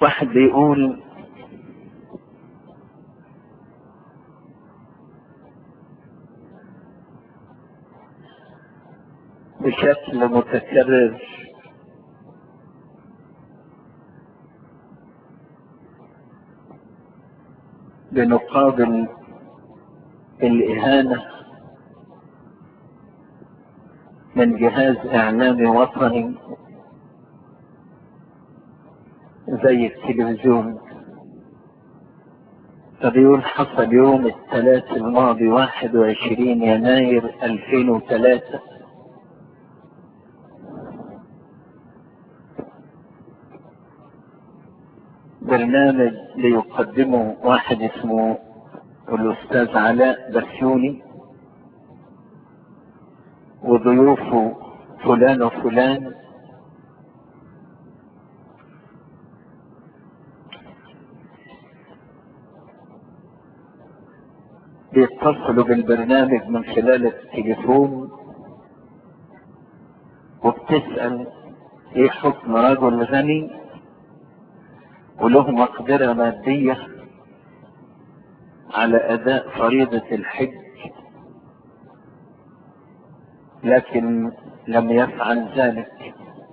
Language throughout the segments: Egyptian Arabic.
واحد بيقول بشكل متكرر بنقابل الإهانة من جهاز إعلامي وطني زي التلفزيون فبيقول حصل يوم الثلاث الماضي 21 يناير 2003 برنامج ليقدمه واحد اسمه الأستاذ علاء بسيوني وضيوفه فلان وفلان بيتصلوا بالبرنامج من خلال التليفون وبتسأل ايه حكم رجل غني وله مقدرة مادية على أداء فريضة الحج لكن لم يفعل ذلك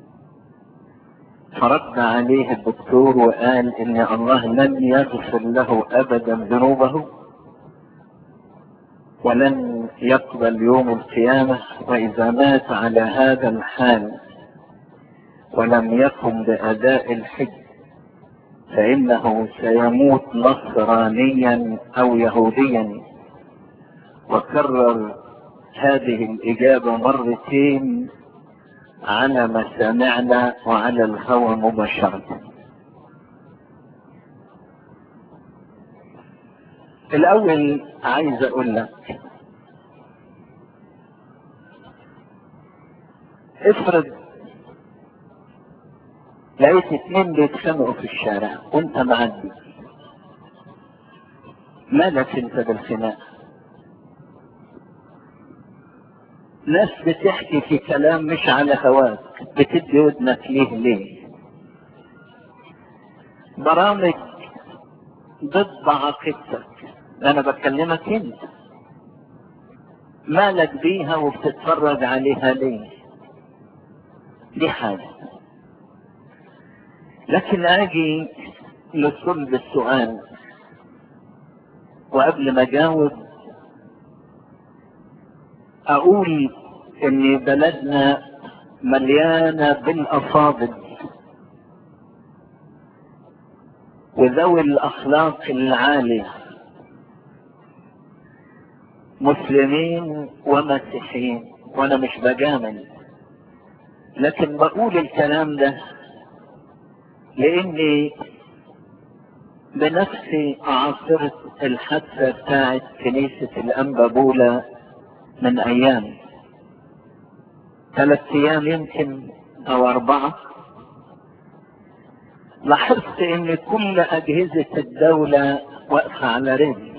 فرد عليه الدكتور وقال إن الله لن يغفر له أبدا ذنوبه ولن يقبل يوم القيامة وإذا مات على هذا الحال ولم يقم بأداء الحج فإنه سيموت نصرانيا أو يهوديا وكرر هذه الإجابة مرتين على مسامعنا وعلى الهوى مباشرة الأول عايز أقول لك افرض لقيت اتنين بيتخانقوا في الشارع وانت معدي مالك انت بالخناق ناس بتحكي في كلام مش على هواك بتدي ودنك ليه ليه برامج ضد عقيدتك انا بكلمك انت مالك بيها وبتتفرج عليها ليه دي حاجه لكن اجي لصلب السؤال وقبل ما اجاوب اقول ان بلدنا مليانة بالافاضل وذوي الاخلاق العالية مسلمين ومسيحيين وانا مش بجامل لكن بقول الكلام ده لاني بنفسي عاصرت الحادثة بتاعت كنيسة الأنبابولة من أيام ثلاث أيام يمكن أو أربعة لاحظت إن كل أجهزة الدولة واقفة على رجل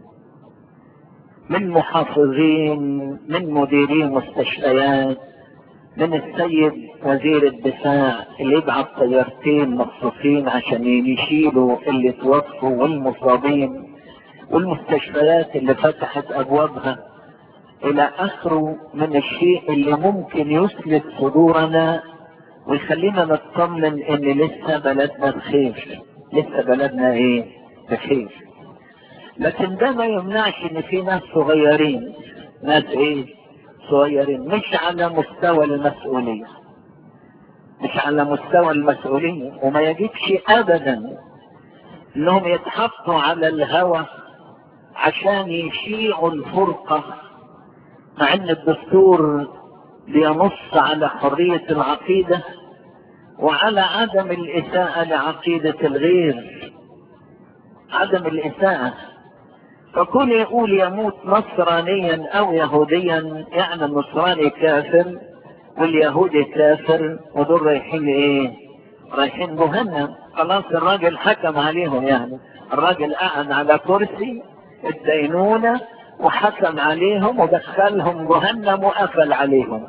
من محافظين من مديرين مستشفيات من السيد وزير الدفاع اللي يبعث طيارتين مخصوصين عشان يشيلوا اللي توفوا والمصابين والمستشفيات اللي فتحت ابوابها الى اخره من الشيء اللي ممكن يسلك صدورنا ويخلينا نطمن ان لسه بلدنا بخير لسه بلدنا ايه بخير لكن ده ما يمنعش ان في ناس صغيرين ناس ايه صغيرين مش على مستوى المسؤولية مش على مستوى المسؤولية وما يجبش ابدا انهم يتحطوا على الهوى عشان يشيعوا الفرقة مع ان الدستور بينص على حرية العقيدة وعلى عدم الإساءة لعقيدة الغير عدم الإساءة فكون يقول يموت نصرانيا أو يهوديا يعني النصراني كافر واليهودي كافر ودول رايحين إيه؟ رايحين جهنم خلاص الراجل حكم عليهم يعني الراجل قعد على كرسي الدينونة وحكم عليهم ودخلهم جهنم وقفل عليهم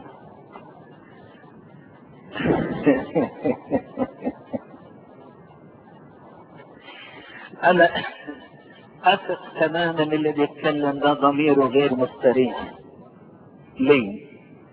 انا اثق تماما اللي بيتكلم ده ضميره غير مستريح ليه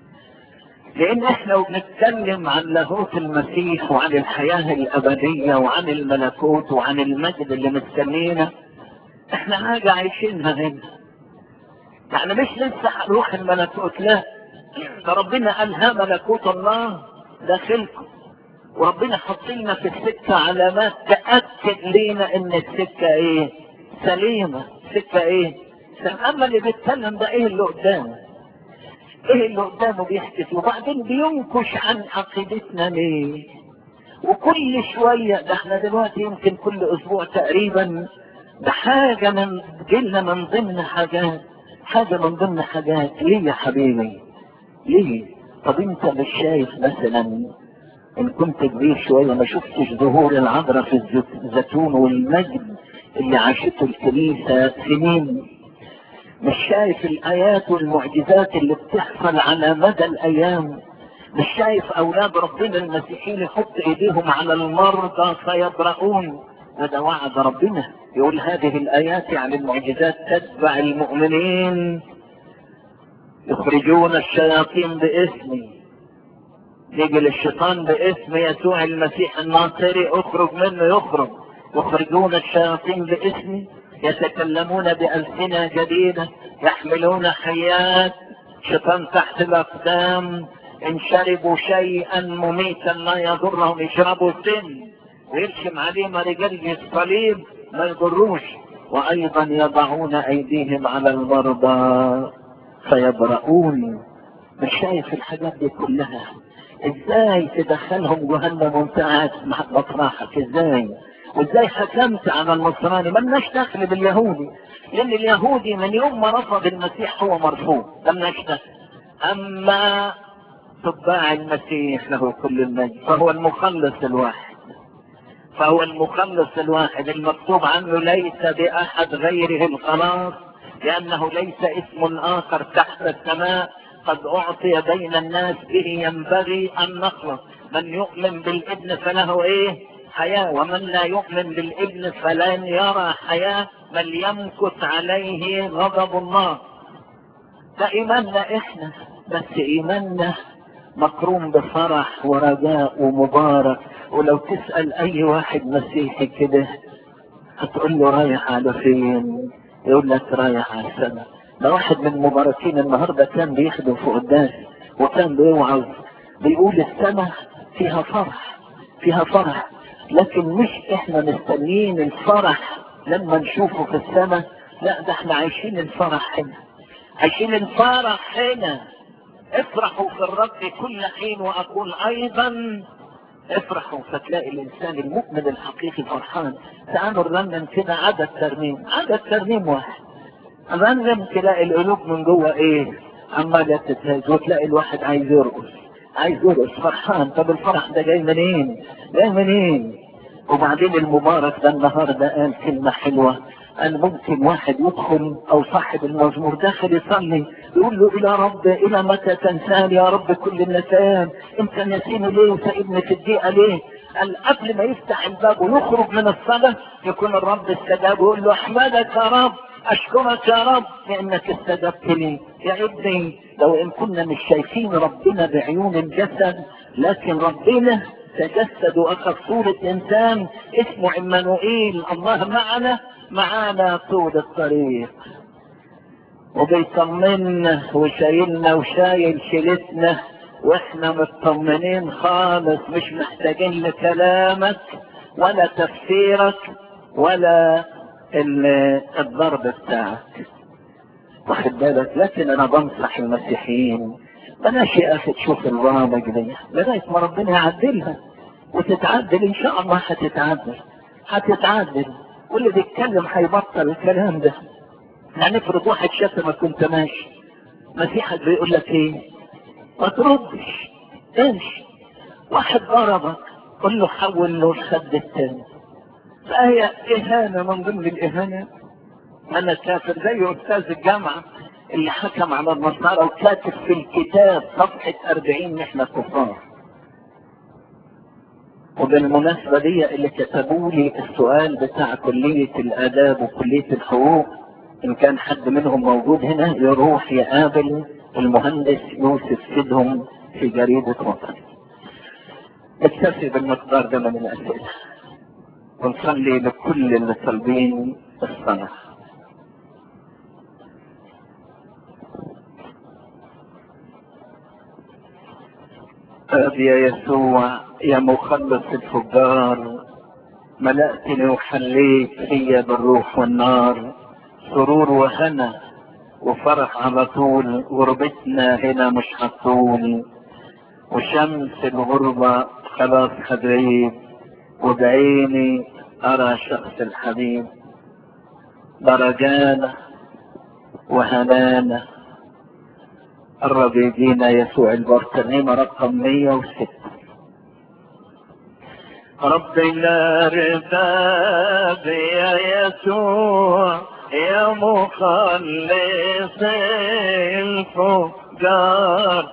لان احنا وبنتكلم عن لاهوت المسيح وعن الحياة الابدية وعن الملكوت وعن المجد اللي مستنينا احنا حاجة عايشينها هنا يعني مش لسه هنروح الملكوت لا ده ربنا قال ها ملكوت الله داخلكم وربنا حط لنا في السكة علامات تأكد لينا ان السكة ايه سليمة سكة ايه اما اللي بيتكلم ده ايه اللي قدامه ايه اللي قدامه بيحكي وبعدين بينكش عن عقيدتنا ليه وكل شوية ده احنا دلوقتي يمكن كل اسبوع تقريبا ده حاجة من جيلنا من ضمن حاجات حاجة من ضمن حاجات ليه يا حبيبي ليه طب انت مش شايف مثلا ان كنت كبير شوية ما شفتش ظهور العذراء في الزيتون والمجد اللي عاشته الكنيسة سنين مش شايف الايات والمعجزات اللي بتحصل على مدى الايام مش شايف اولاد ربنا المسيحيين يحط ايديهم على المرضى فيبرؤون وده وعد ربنا يقول هذه الايات يعني المعجزات تتبع المؤمنين يخرجون الشياطين باسمي يجي الشيطان باسم يسوع المسيح الناصري اخرج منه يخرج يخرجون الشياطين باسمي يتكلمون بألسنة جديدة يحملون حيات شيطان تحت الأقدام إن شربوا شيئا مميتا لا يضرهم يشربوا سن ويرسم عليهم رجال الصليب ما يضروش وأيضا يضعون أيديهم على المرضى فيبرؤون مش شايف الحاجات دي كلها ازاي تدخلهم جهنم وانت قاعد مطرحك ازاي وازاي حكمت على النصراني ملناش دخل باليهودي لان اليهودي من يوم ما رفض المسيح هو مرفوض ملناش دخل اما تباع المسيح له كل المجد فهو المخلص الواحد فهو المخلص الواحد المكتوب عنه ليس باحد غيره الخلاص لانه ليس اسم اخر تحت السماء قد اعطي بين الناس به ينبغي ان نخلص من يؤمن بالابن فله ايه حياة ومن لا يؤمن بالابن فلن يرى حياة بل يمكث عليه غضب الله ده ايماننا احنا بس ايماننا مقرون بفرح ورجاء ومبارك ولو تسأل اي واحد مسيحي كده هتقول له رايح على فين يقول لك رايح على السماء ده واحد من المباركين النهاردة كان بيخدم في قداس وكان بيوعظ بيقول السماء فيها فرح فيها فرح لكن مش احنا مستنيين الفرح لما نشوفه في السماء لا ده احنا عايشين الفرح هنا عايشين الفرح هنا افرحوا في الرب كل حين واقول ايضا افرحوا فتلاقي الانسان المؤمن الحقيقي فرحان تعالوا نرنم كده عدد ترنيم عدد ترنيم واحد الرنم تلاقي القلوب من جوه ايه عمالة تتهز وتلاقي الواحد عايز يرقص عايز يرقص فرحان طب الفرح ده جاي منين جاي منين وبعدين المبارك ده النهارده قال كلمة حلوة قال ممكن واحد يدخل او صاحب المزمور داخل يصلي يقول له الى رب الى متى تنساني يا رب كل النسيان انت نسيني ليه وسايبني في الدقيقة ليه قال قبل ما يفتح الباب ويخرج من الصلاة يكون الرب استجاب ويقول له احمدك يا رب اشكرك يا رب لانك استجبت لي يا ابني لو ان كنا مش شايفين ربنا بعيون الجسد لكن ربنا تجسد واخذ صورة انسان اسمه عمانوئيل الله معنا معانا طول الطريق وبيطمنا وشايلنا وشايل شيلتنا واحنا مطمنين خالص مش محتاجين لكلامك ولا تفسيرك ولا الضرب بتاعك واخد بالك لكن انا بنصح المسيحيين بلاش يا اخي تشوف البرامج دي لغايه ما ربنا يعدلها وتتعدل ان شاء الله هتتعدل هتتعدل واللي بيتكلم هيبطل الكلام ده يعني افرض واحد شتمك كنت ماشي مسيحك بيقول لك ايه ما تردش امشي واحد ضربك قل له حول له الخد التاني فهي اهانه من ضمن الاهانات انا كافر زي استاذ الجامعه اللي حكم على النصارى وكاتب في الكتاب صفحه 40 نحن كفار وبالمناسبة دي اللي كتبوا لي السؤال بتاع كلية الآداب وكلية الحقوق إن كان حد منهم موجود هنا يروح يقابل المهندس يوسف سيدهم في جريدة وطن. اكتفي بالمقدار ده من الأسئلة. ونصلي لكل اللي طالبين الصلاة. آب يا يسوع يا مخلص الفجار ملأتني وحليت فيا بالروح والنار سرور وهنا وفرح على طول غربتنا هنا مش هتطول وشمس الغربة خلاص هتغيب وبعيني أرى شخص الحبيب درجانا وهنانا قرب يجينا يسوع البرتنيمة رقم 106 ربنا رباب يا يسوع يا مخلص الفجار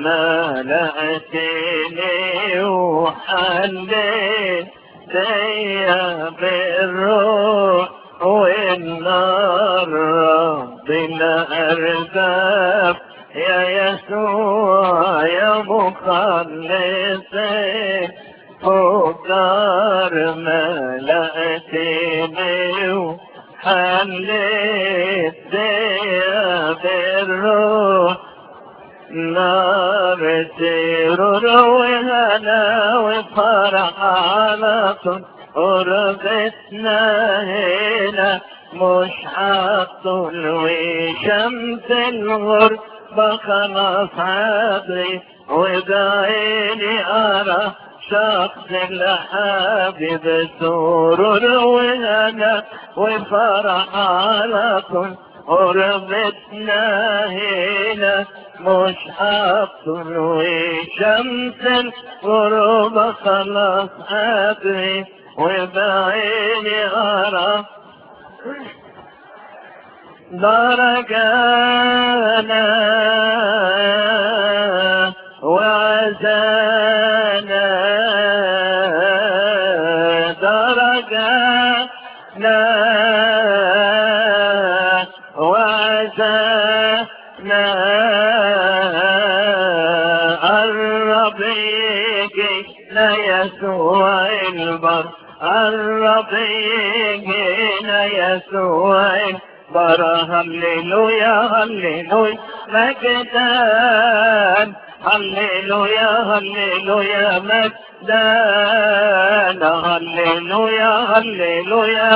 ملأتني وحليت ديا بالروح والنار ربنا أرباب يا يسوع يا مخلصي فقار ملأتني وحليت ديا بالروح نار سرور وهنا وفرح على طول قربتنا هنا مش هطول وشمس الغربة خلاص عبري وبعيني أرى شخص الحبيب سرور وهنا وفرح على طول قربتنا هنا مش هطول وشمس الغروب خلاص أدري وبعيني أرى درجانا وعزانا درجانا وعزانا قرب يجينا يسوع البر قرب يجينا يسوع البر هللويا هللويا مجدان هللويا هللويا مجدان هللويا هللويا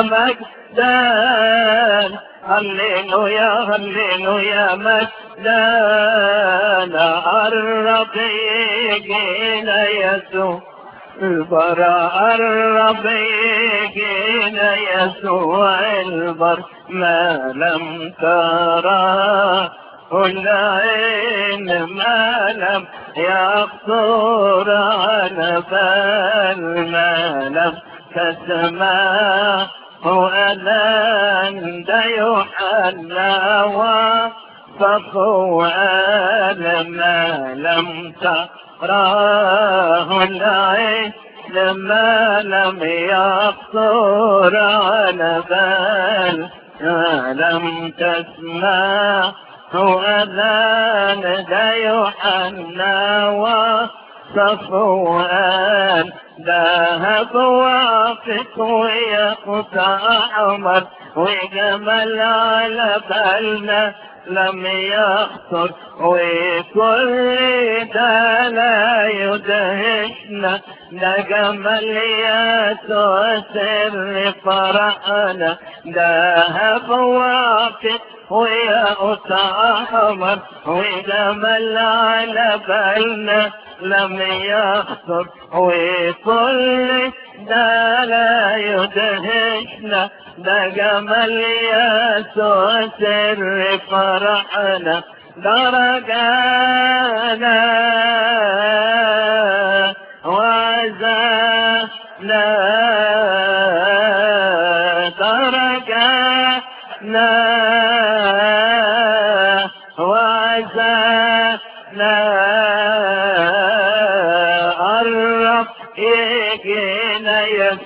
مجدان هللويا هللويا مجدان قرب يجينا يسوع البر قرب يجينا يسوع البر ما لم ترى العين ما لم يخطر على بال ما لم تسمع وألان دا يحلى وفقوان ما لم تراه العين لما لم يخطر على بال ما لم تسمع وأذان دا يحنى وصفوان ذهب وافق ويقطع عمر وجمل على بالنا لم يخطر وكل ده لا يدهشنا ده جمل يسوع سر فرحنا ذهب وافق ويقطع عمر وجمل على بالنا لم يخطر وكل ده لا يدهشنا ده جمال يسوع سر فرحنا درجانا وعزانا درجانا وعزانا قرب يجي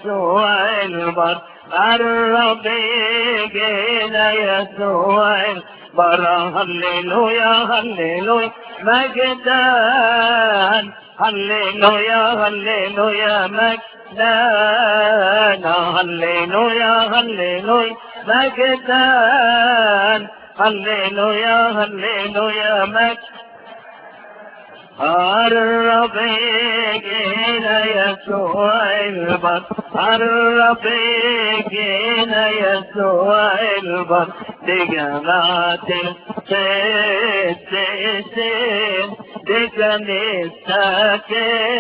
يسوع البر قرب يجينا يسوع البر هللويا هللويا مجدان هللويا هللويا مجدان هللويا هللويا مجدان هللويا هللويا مجدان قرب يجينا يسوع البر قرب يجينا يسوع البر لجماعة القديسين لكنيستك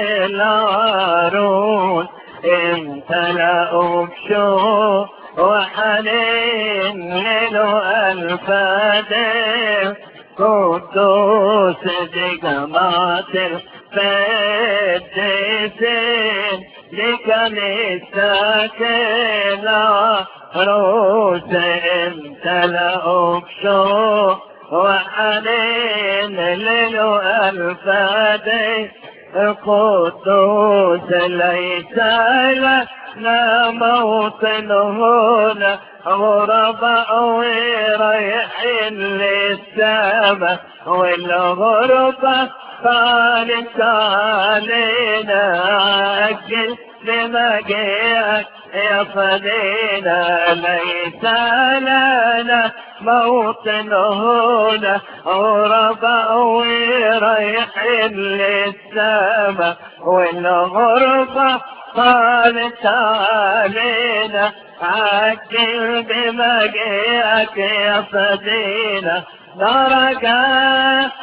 العروس امتلأوا بشوق وحنين له الفداء قدوس جماعة القديسين لكنيستك العروس امتلأوا بشوق وحنين له الفداء القدوس ليس لنا موطن هنا غرباء ورايحين للسما والغربة قالت علينا أجل بمجيئك يا فدينا ليس لنا موطن هنا غرباء ورايحين للسما والغربة قالت علينا عجل بمجيئك يا فدينا درجانا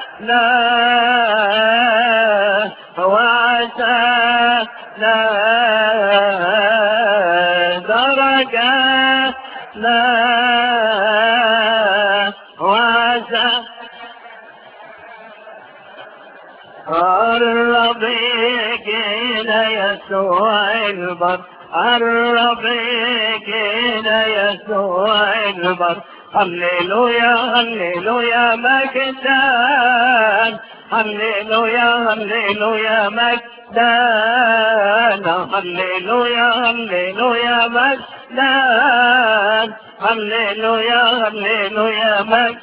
وعسانا درجانا وعسانا قرب يجينا يسوع البر قرب يجينا يسوع البر هللويا هللويا مجدان هللويا هللويا مجدان هللويا هللويا مجدان هللويا هللويا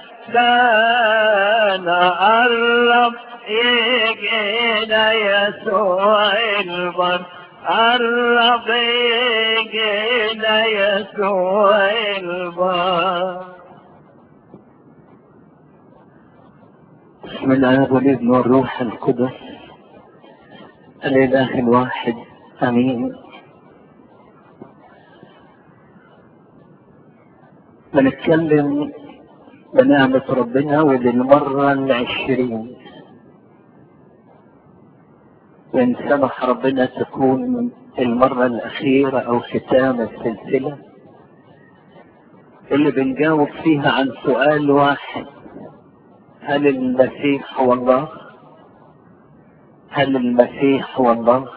مجدان قرب يجينا يسوع البر قرب يجينا يسوع البر بسم الله والابن والروح القدس الاله الواحد امين بنتكلم بنعمة ربنا وللمرة العشرين وإن سمح ربنا تكون المرة الأخيرة أو ختام السلسلة اللي بنجاوب فيها عن سؤال واحد هل المسيح هو الله؟ هل المسيح هو الله؟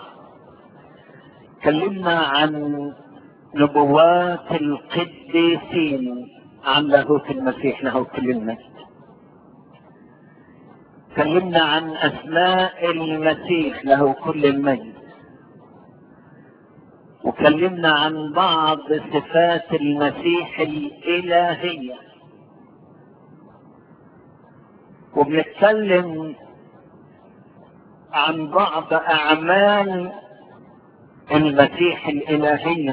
تكلمنا عن نبوات القديسين عن لاهوت المسيح له كل المجد تكلمنا عن اسماء المسيح له كل المجد وكلمنا عن بعض صفات المسيح الالهيه وبنتكلم عن بعض اعمال المسيح الالهيه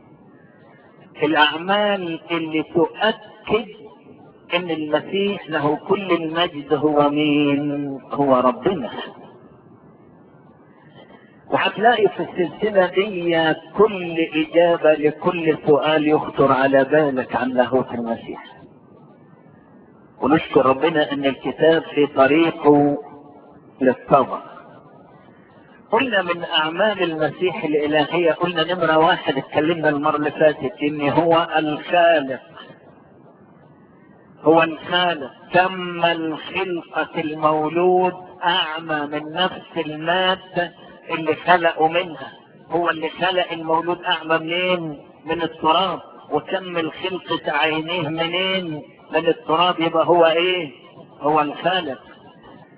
الاعمال اللي تؤكد ان المسيح له كل المجد هو مين هو ربنا وهتلاقي في السلسلة دي كل إجابة لكل سؤال يخطر على بالك عن لاهوت المسيح ونشكر ربنا ان الكتاب في طريقه للطبع قلنا من اعمال المسيح الالهية قلنا نمرة واحد اتكلمنا المرة اللي فاتت ان هو الخالق هو الخالق تم الخلقة المولود اعمى من نفس المادة اللي خلقوا منها هو اللي خلق المولود اعمى منين من التراب وتم الخلقة عينيه منين من التراب يبقى هو ايه هو الخالق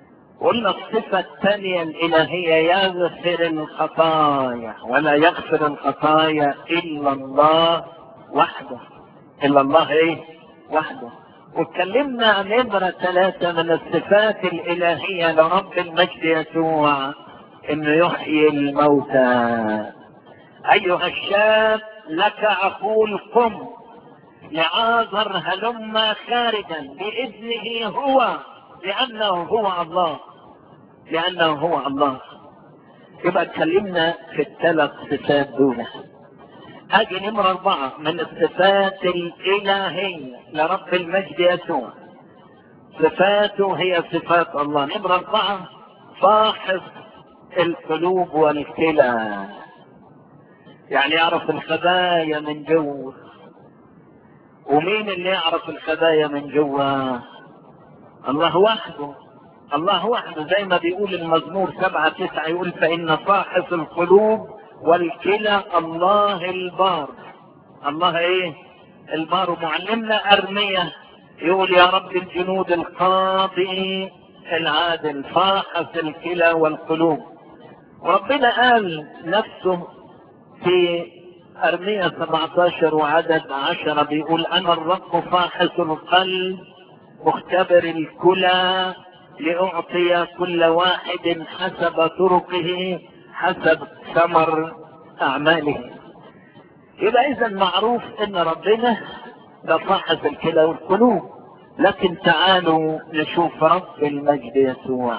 قلنا الصفة الثانية الإلهية يغفر الخطايا ولا يغفر الخطايا إلا الله وحده إلا الله إيه؟ وحده واتكلمنا عن نمرة ثلاثة من الصفات الإلهية لرب المجد يسوع إنه يحيي الموتى أيها الشاب لك أقول قم لعازر هلم خارجا بإذنه هو لأنه هو الله لأنه هو الله يبقى اتكلمنا في الثلاث صفات دول هاجي نمرة أربعة من الصفات الإلهية لرب المجد يسوع صفاته هي صفات الله نمرة أربعة فاحص القلوب والكلى يعني يعرف الخبايا من جوه ومين اللي يعرف الخبايا من جوه الله وحده الله وحده زي ما بيقول المزمور سبعة تسعة يقول فإن فاحص القلوب والكلى الله البار الله ايه البار معلمنا أرمية يقول يا رب الجنود القاضي العادل فاحص الكلى والقلوب وربنا قال نفسه في أرمية 17 وعدد 10 بيقول أنا الرب فاحص القلب مختبر الكلى لأعطي كل واحد حسب طرقه حسب ثمر أعماله يبقى إذا معروف إن ربنا ده فاحص الكلى والقلوب لكن تعالوا نشوف رب المجد يسوع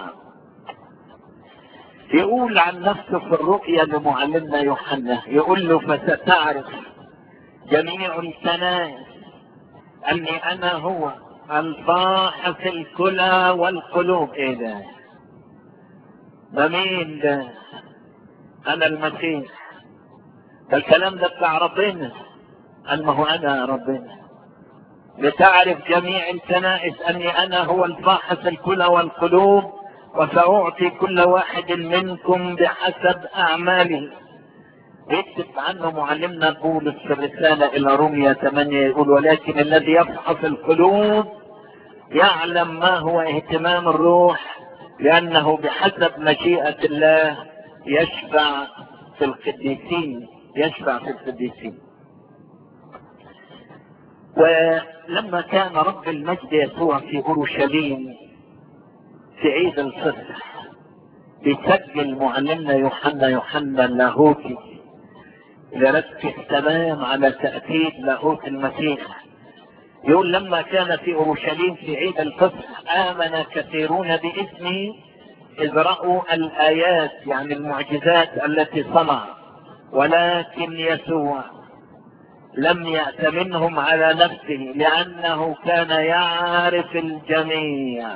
يقول عن نفسه في الرؤيا لمعلمنا يوحنا يقول له فستعرف جميع الكنائس اني انا هو الفاحص الكلى والقلوب ايه ده ده مين ده انا المسيح ده الكلام ده بتاع ربنا قال ما هو انا ربنا لتعرف جميع الكنائس اني انا هو الفاحص الكلى والقلوب وسأعطي كل واحد منكم بحسب أعماله يكتب عنه معلمنا بولس في الرسالة إلى روميا 8 يقول ولكن الذي يفحص القلوب يعلم ما هو اهتمام الروح لأنه بحسب مشيئة الله يشفع في القديسين يشفع في القديسين ولما كان رب المجد يسوع في أورشليم في عيد الفطر بيسجل معلمنا يوحنا يوحنا اللاهوتي لركز تمام على تأكيد لاهوت المسيح يقول لما كان في اورشليم في عيد الفطر امن كثيرون باسمه اذ راوا الايات يعني المعجزات التي صنع ولكن يسوع لم يأت منهم على نفسه لأنه كان يعرف الجميع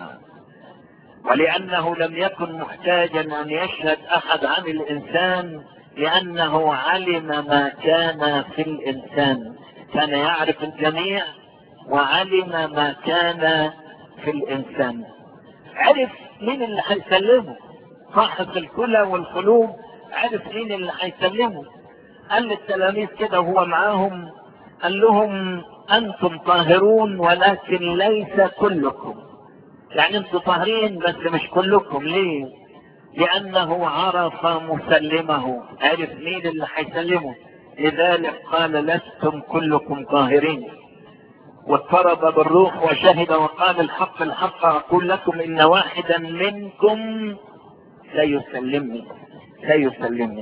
ولأنه لم يكن محتاجا أن يشهد أحد عن الإنسان لأنه علم ما كان في الإنسان كان يعرف الجميع وعلم ما كان في الإنسان عرف مين اللي هيسلمه فحص الكلى والقلوب عرف مين اللي هيسلمه قال للتلاميذ كده وهو معاهم قال لهم أنتم طاهرون ولكن ليس كلكم يعني انتم طاهرين بس مش كلكم ليه لانه عرف مسلمه عرف مين اللي هيسلمه لذلك قال لستم كلكم طاهرين واضطرب بالروح وشهد وقال الحق الحق اقول لكم ان واحدا منكم سيسلمني سيسلمني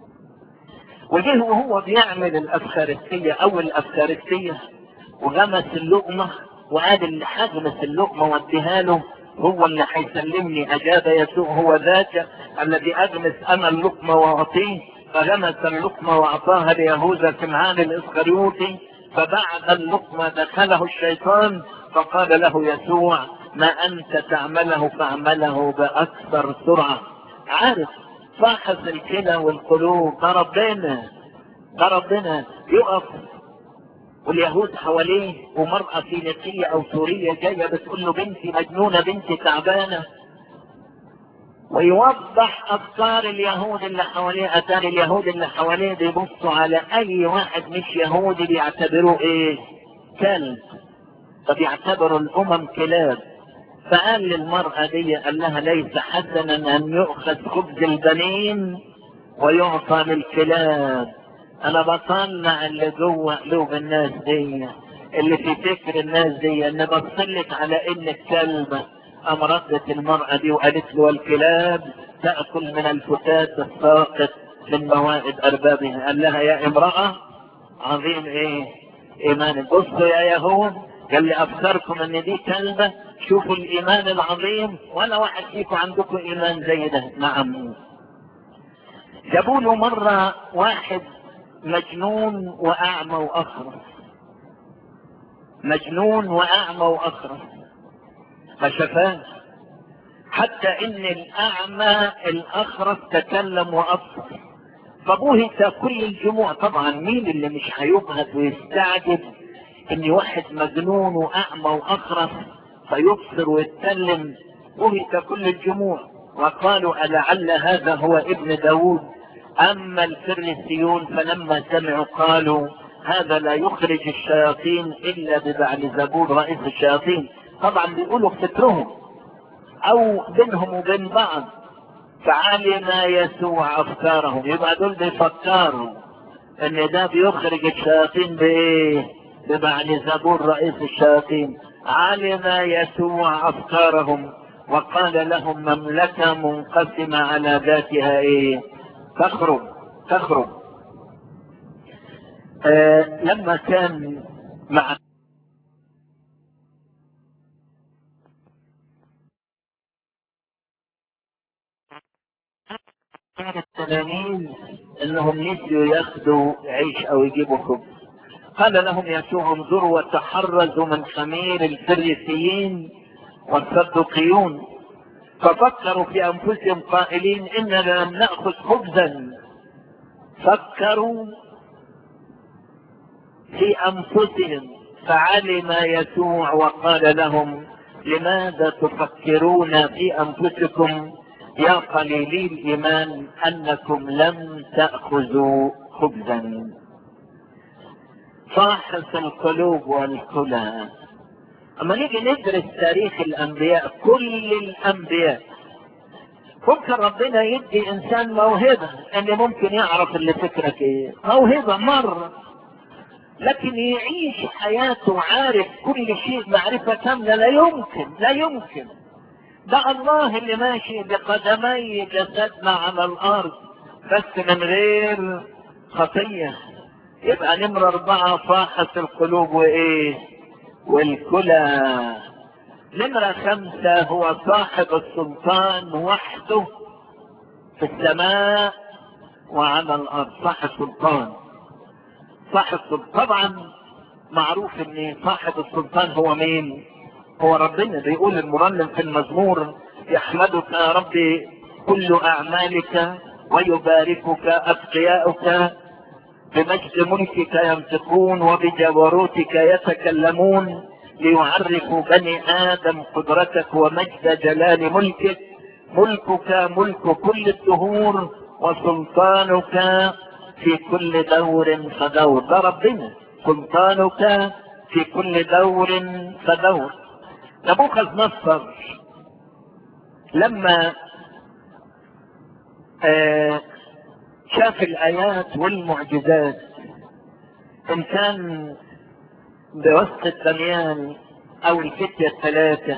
وجه وهو بيعمل الافخارستيه اول الافخارستيه وغمس اللقمه وقال اللي هغمس اللقمه واديها له هو اللي هيسلمني اجاب يسوع هو ذاك الذي اغمس انا اللقمه واعطيه فغمس اللقمه واعطاها ليهوذا سمعان الاسخريوطي فبعد اللقمه دخله الشيطان فقال له يسوع ما انت تعمله فاعمله باكثر سرعه عارف فاحص الكلى والقلوب ده ربنا ده ربنا يقف واليهود حواليه ومرأة فينيقية أو سورية جاية بتقول له بنتي مجنونة بنتي تعبانة ويوضح أفكار اليهود اللي حواليه أتاري اليهود اللي حواليه بيبصوا على أي واحد مش يهودي بيعتبروه إيه؟ كلب فبيعتبروا الأمم كلاب فقال للمرأة دي قال لها ليس حسنا ان يؤخذ خبز البنين ويعطى للكلاب انا بطلع اللي جوه قلوب الناس دي اللي في فكر الناس دي ان بصلك على ان الكلبة امرضت المرأة دي وقالت له الكلاب تأكل من الفتات الساقط من موائد اربابها قال لها يا امرأة عظيم ايه ايمان بصوا يا يهود قال لي افكركم ان دي كلبة شوفوا الايمان العظيم ولا واحد فيكم عندكم ايمان زي ده نعم جابوا له مرة واحد مجنون واعمى واخرس مجنون واعمى واخرس فشفاه حتى ان الاعمى الاخرس تكلم وابصر فبهت كل الجموع طبعا مين اللي مش هيبهت ويستعجب ان واحد مجنون واعمى واخرس فيبصر ويتكلم بهت كل الجموع وقالوا ألعل هذا هو ابن داود أما الفريسيون فلما سمعوا قالوا هذا لا يخرج الشياطين إلا ببعل زبون رئيس الشياطين طبعا بيقولوا في فكرهم أو بينهم وبين بعض فعلم يسوع أفكارهم يبقى دول بيفكروا إن ده بيخرج الشياطين بإيه؟ ببعل زبون رئيس الشياطين علم يسوع أفكارهم وقال لهم مملكة منقسمة على ذاتها ايه تخرج تخرج آه لما كان مع كان التلاميذ انهم نسيوا ياخذوا عيش او يجيبوا خبز قال لهم يسوع انظروا وتحرزوا من خمير الفريسيين والصدقيون ففكروا في انفسهم قائلين اننا لم ناخذ خبزا فكروا في انفسهم فعلم يسوع وقال لهم لماذا تفكرون في انفسكم يا قليلي الايمان انكم لم تاخذوا خبزا فاحص القلوب والكلى اما نيجي ندرس تاريخ الانبياء كل الانبياء ممكن ربنا يدي انسان موهبة ان ممكن يعرف اللي فكرك ايه موهبة مرة لكن يعيش حياته عارف كل شيء معرفة كاملة لا يمكن لا يمكن ده الله اللي ماشي بقدمي جسدنا على الارض بس من غير خطية يبقى نمرة اربعة فاحص القلوب وايه والكلى نمرة خمسة هو صاحب السلطان وحده في السماء وعلى الأرض صاحب السلطان صاحب السلطان طبعا معروف ان صاحب السلطان هو مين هو ربنا بيقول المرنم في المزمور يحمدك يا ربي كل اعمالك ويباركك اتقياؤك بمجد ملكك ينطقون وبجبروتك يتكلمون ليعرفوا بني آدم قدرتك ومجد جلال ملكك ملكك ملك كل الدهور وسلطانك في كل دور فدور ده ربنا سلطانك في كل دور فدور نبوخذ نصر لما آه شاف الآيات والمعجزات إن كان بوسط الدميان أو الفتية الثلاثة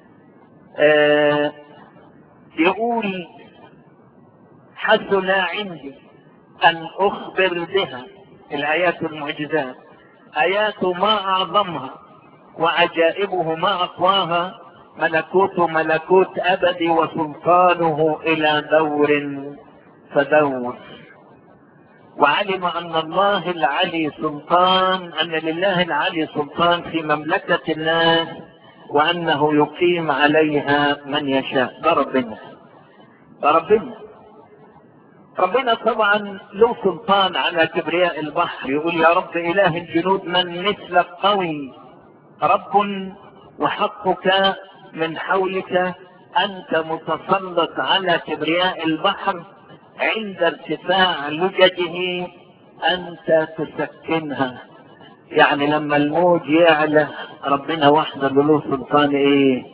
آه يقول حسن عندي أن أخبر بها الآيات والمعجزات آيات ما أعظمها وعجائبه ما أقواها ملكوت ملكوت أبدي وسلطانه إلى دور فدور وعلم ان الله العلي سلطان ان لله العلي سلطان في مملكة الناس وانه يقيم عليها من يشاء ده ربنا ده ربنا ربنا طبعا له سلطان على كبرياء البحر يقول يا رب اله الجنود من مثلك قوي رب وحقك من حولك انت متسلط على كبرياء البحر عند ارتفاع لججه انت تسكنها يعني لما الموج يعلى ربنا وحده له سلطان ايه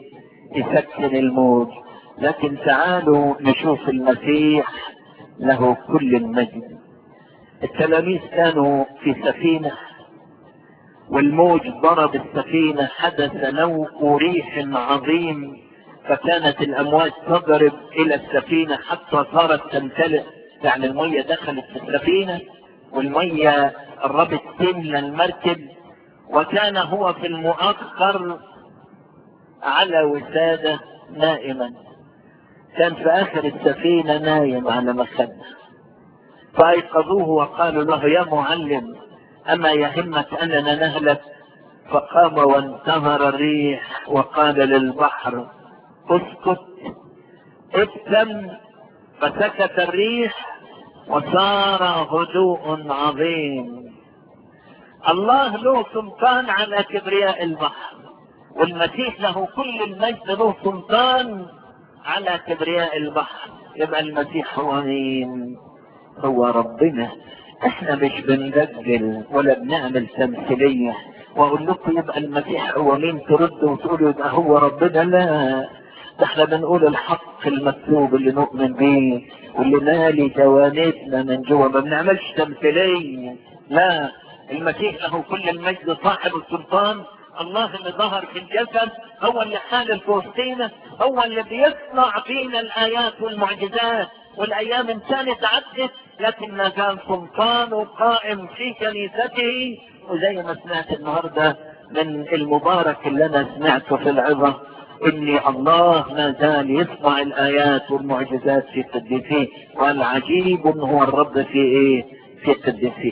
يسكن الموج لكن تعالوا نشوف المسيح له كل المجد التلاميذ كانوا في سفينة والموج ضرب السفينة حدث نوء ريح عظيم فكانت الأمواج تضرب إلى السفينة حتى صارت تمتلئ يعني المية دخلت في السفينة والمية قربت تملى المركب وكان هو في المؤخر على وسادة نائما كان في آخر السفينة نايم على مخدة فأيقظوه وقالوا له يا معلم أما يهمك أننا نهلك فقام وانتهر الريح وقال للبحر اسكت ابتم فسكت الريح وصار هدوء عظيم الله له سلطان على كبرياء البحر والمسيح له كل المجد له سلطان على كبرياء البحر يبقى المسيح هو مين هو ربنا احنا مش بندجل ولا بنعمل تمثيلية واقول لكم يبقى المسيح هو مين تردوا وتقولوا يبقى هو ربنا لا ده احنا بنقول الحق المكتوب اللي نؤمن بيه واللي مالي جوانبنا من جوه ما بنعملش تمثيلية لا المسيح له كل المجد صاحب السلطان الله اللي ظهر في الجسد هو اللي حال في وسطينا هو اللي بيصنع فينا الايات والمعجزات والايام ان كانت عدت لكن ما زال سلطانه قائم في كنيسته وزي ما سمعت النهارده من المبارك اللي انا سمعته في العظه ان الله ما زال يصنع الايات والمعجزات في قديسيه والعجيب هو الرب في ايه في قديسيه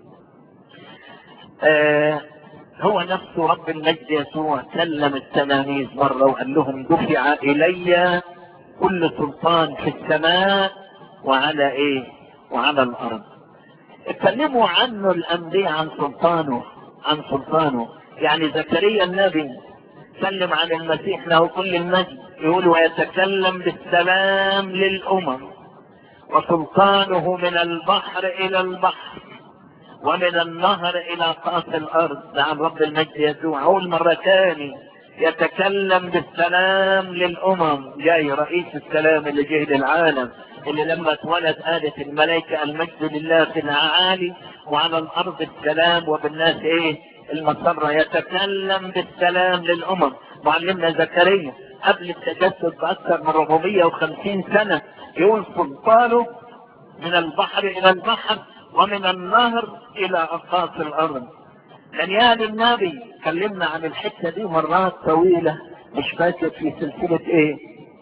آه هو نفسه رب المجد يسوع كلم التلاميذ مرة وقال لهم دفع إلي كل سلطان في السماء وعلى إيه؟ وعلى الأرض. اتكلموا عنه الأنبياء عن سلطانه عن سلطانه يعني زكريا النبي سلم عن المسيح له كل المجد يقول ويتكلم بالسلام للأمم وسلطانه من البحر إلى البحر ومن النهر الى قاص الارض نعم رب المجد يسوع اول مرة تاني يتكلم بالسلام للامم جاي رئيس السلام اللي جه للعالم اللي لما اتولد قالت الملائكة المجد لله في الاعالي وعلى الارض السلام وبالناس ايه المسرة يتكلم بالسلام للامم معلمنا زكريا قبل التجسد باكثر من 450 سنة يقول سلطانه من البحر الى البحر ومن النهر الى اقاصي الارض دانيال النبي كلمنا عن الحته دي مرات طويله مش فاكر في سلسله ايه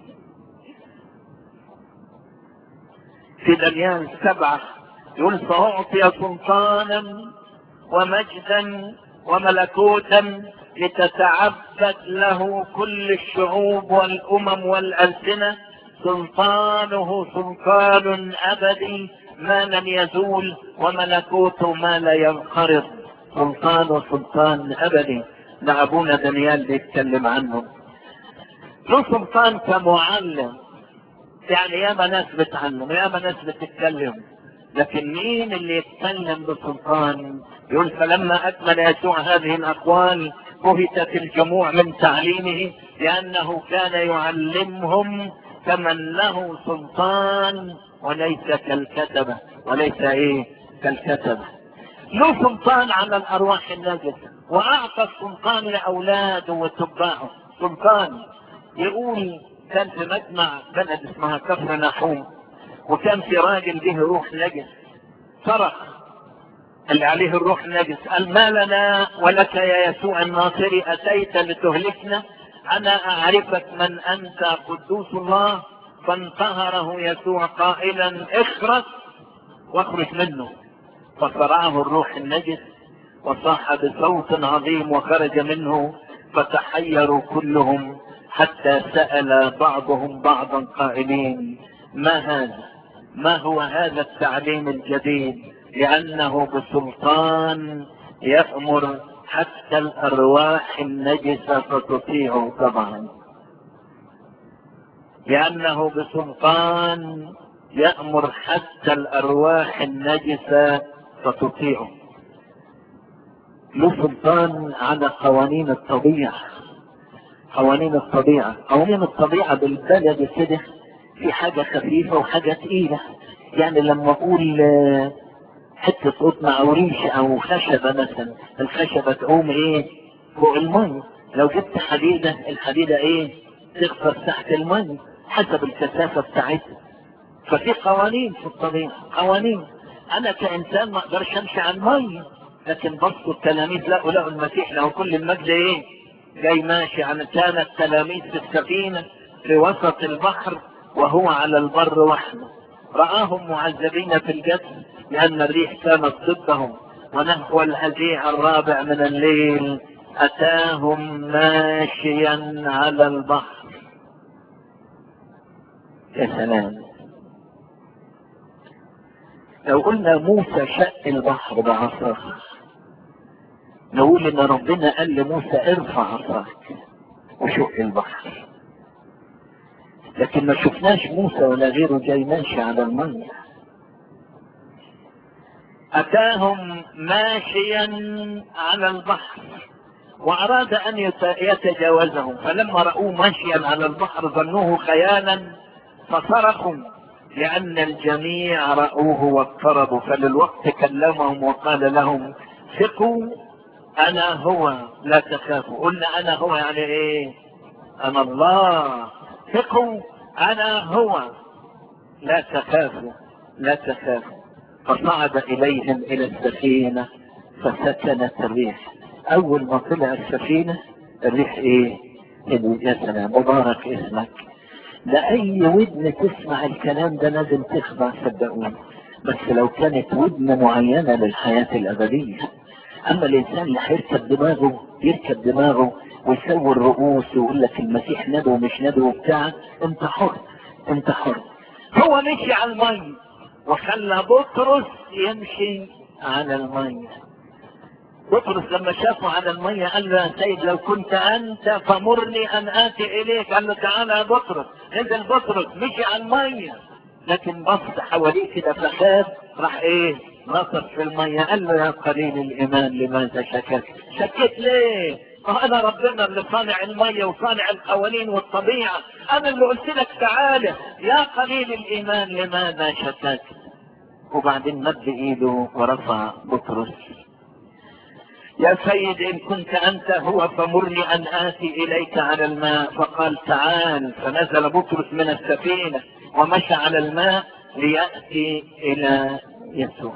في دانيال سبعه يقول ساعطي سلطانا ومجدا وملكوتا لتتعبد له كل الشعوب والامم والالسنه سلطانه سلطان ابدي ما لن يزول وملكوته ما لا ينقرض سلطان سلطان ابدي ده ابونا دانيال بيتكلم عنه له سلطان كمعلم يعني ياما ناس بتعلم ياما ناس بتتكلم لكن مين اللي يتكلم بسلطان يقول فلما اكمل يسوع هذه الاقوال بهتت الجموع من تعليمه لانه كان يعلمهم كمن له سلطان وليس كالكتبة وليس ايه كالكتبة له سلطان على الارواح النجسة واعطى السلطان لاولاده وتباعه سلطان يقول كان في مجمع بلد اسمها كفر نحوم وكان في راجل به روح نجس صرخ اللي عليه الروح النجس قال ما لنا ولك يا يسوع الناصري اتيت لتهلكنا انا اعرفك من انت قدوس الله فانتهره يسوع قائلا اخرج واخرج منه فصرعه الروح النجس وصاح بصوت عظيم وخرج منه فتحيروا كلهم حتى سأل بعضهم بعضا قائلين ما هذا ما هو هذا التعليم الجديد لأنه بسلطان يأمر حتى الأرواح النجسة فتطيعه طبعا لأنه بسلطان يأمر حتى الأرواح النجسة فتطيعه له سلطان على قوانين الطبيعة قوانين الطبيعة قوانين الطبيعة بالبلد كده في حاجة خفيفة وحاجة تقيلة يعني لما اقول آه، حتة قطن او ريش او خشبة مثلا الخشبة تقوم ايه فوق المية لو جبت حديدة الحديدة ايه تغفر تحت المية حسب الكثافة بتاعتها ففي قوانين في الطبيعة قوانين انا كانسان ما اقدرش امشي على المية لكن بصوا التلاميذ لقوا لقوا المسيح له كل المجد ايه جاي ماشي عن كان التلاميذ في السفينة في وسط البحر وهو على البر وحده رآهم معذبين في الجسد لأن الريح كانت ضدهم ونحو الهزيع الرابع من الليل أتاهم ماشيا على البحر يا سلام لو قلنا موسى شق البحر بعصاه نقول ان ربنا قال لموسى ارفع عصاك وشق البحر لكن ما شفناش موسى ولا غيره جاي ماشي على المية أتاهم ماشيا على البحر وأراد أن يت- يتجاوزهم فلما رأوه ماشيا على البحر ظنوه خيالا فصرخوا لأن الجميع رأوه واضطربوا فللوقت كلمهم وقال لهم ثقوا أنا هو لا تخافوا قلنا أنا هو يعني إيه أنا الله ثقوا أنا هو لا تخافوا لا تخافوا فصعد إليهم إلى السفينة فسكنت الريح أول ما طلع السفينة الريح إيه؟ قالوا يا سلام مبارك اسمك ده أي ودن تسمع الكلام ده لازم تخضع صدقوني بس لو كانت ودن معينة للحياة الأبدية أما الإنسان اللي هيركب دماغه يركب دماغه ويسوي الرؤوس ويقول لك المسيح ندو مش ندو وبتاع أنت حر أنت حر هو مشي على المي وخلى بطرس يمشي على المي بطرس لما شافه على المية قال له يا سيد لو كنت أنت فمرني أن آتي إليك قال له تعالى يا بطرس نزل بطرس مشي على المية لكن بص حواليه كده فخاف راح إيه نصر في المية قال له يا قليل الإيمان لماذا شككت شكيت ليه ما أنا ربنا اللي صانع المية وصانع القوانين والطبيعة أنا اللي قلت لك تعالى يا قليل الإيمان لماذا شككت وبعدين مد إيده ورفع بطرس يا سيد إن كنت أنت هو فمرني أن آتي إليك على الماء فقال تعال فنزل بطرس من السفينة ومشى على الماء ليأتي إلى يسوع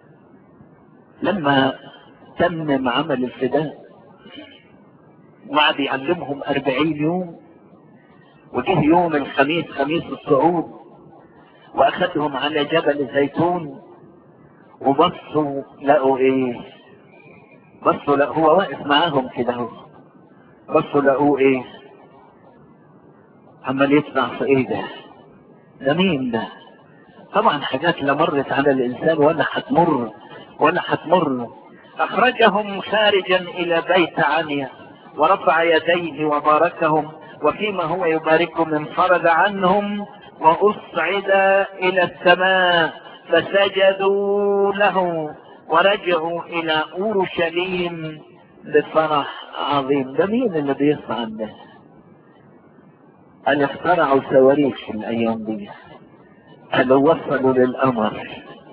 لما تمم عمل الفداء وقعد يعلمهم أربعين يوم وجه يوم الخميس خميس الصعود وأخذهم على جبل الزيتون وبصوا لقوا إيه بصوا لا هو واقف معاهم كده اهو بصوا لقوه ايه عمال يطلع في ايه ده ده مين ده طبعا حاجات لا مرت على الانسان ولا هتمر ولا هتمر اخرجهم خارجا الى بيت عنيا ورفع يديه وباركهم وفيما هو يباركهم انفرد عنهم واصعد الى السماء فسجدوا له ورجعوا الى اورشليم بفرح عظيم ده مين اللي بيصعد ده قال اخترعوا صواريخ في الايام دي قالوا وصلوا للقمر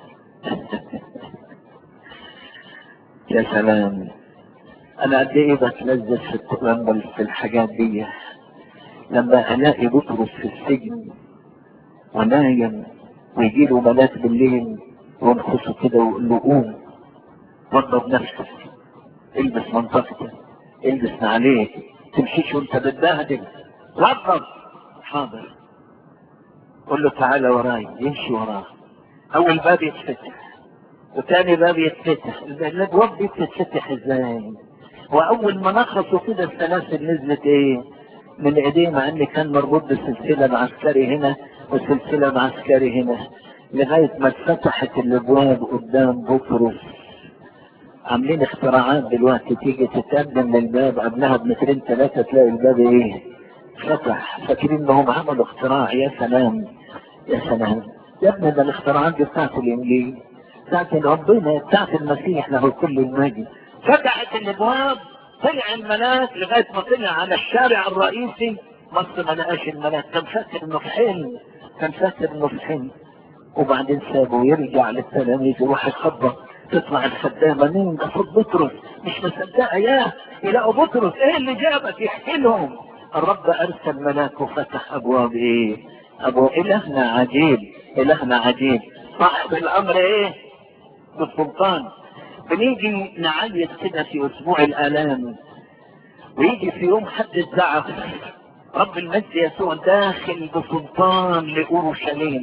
يا سلام انا قد ايه بتلذذ في التأمل في الحاجات دي لما الاقي بطرس في السجن ونايم ويجي له ملاك بالليل وينخسه كده ويقول له قوم وضب نفسك البس منطقتك البس عليك تمشيش وانت بتبهدل وضب حاضر قول له تعالى وراي يمشي وراه اول باب يتفتح وتاني باب يتفتح الابواب دي بتتفتح ازاي واول ما نخصوا كده السلاسل نزلت ايه من ايديه مع ان كان مربوط بسلسله بعسكري هنا وسلسله بعسكري هنا لغايه ما اتفتحت الابواب قدام بطرس عاملين اختراعات دلوقتي تيجي تتقدم للباب قبلها بمترين ثلاثه تلاقي الباب ايه فتح فاكرين انهم عملوا اختراع يا سلام يا سلام يا ابني ده الاختراعات دي بتاعت الانجيل بتاعت ربنا بتاعت المسيح له كل المجد فتحت الابواب طلع الملاك لغاية ما طلع على الشارع الرئيسي بص ما لقاش الملاك كان فاكر انه في حلم كان فاكر انه في حلم وبعدين سابه يرجع للتلاميذ يروح يخبط تطلع الخدامه مين ده صوت بطرس مش مصدقه ياه يلاقوا بطرس ايه اللي جابك يحكي لهم الرب ارسل ملاك وفتح ابواب ايه ابواب الهنا عجيب الهنا عجيب صاحب الامر ايه بالسلطان بنيجي نعيد كده في اسبوع الالام ويجي في يوم حد الزعف رب المجد يسوع داخل بسلطان لاورشليم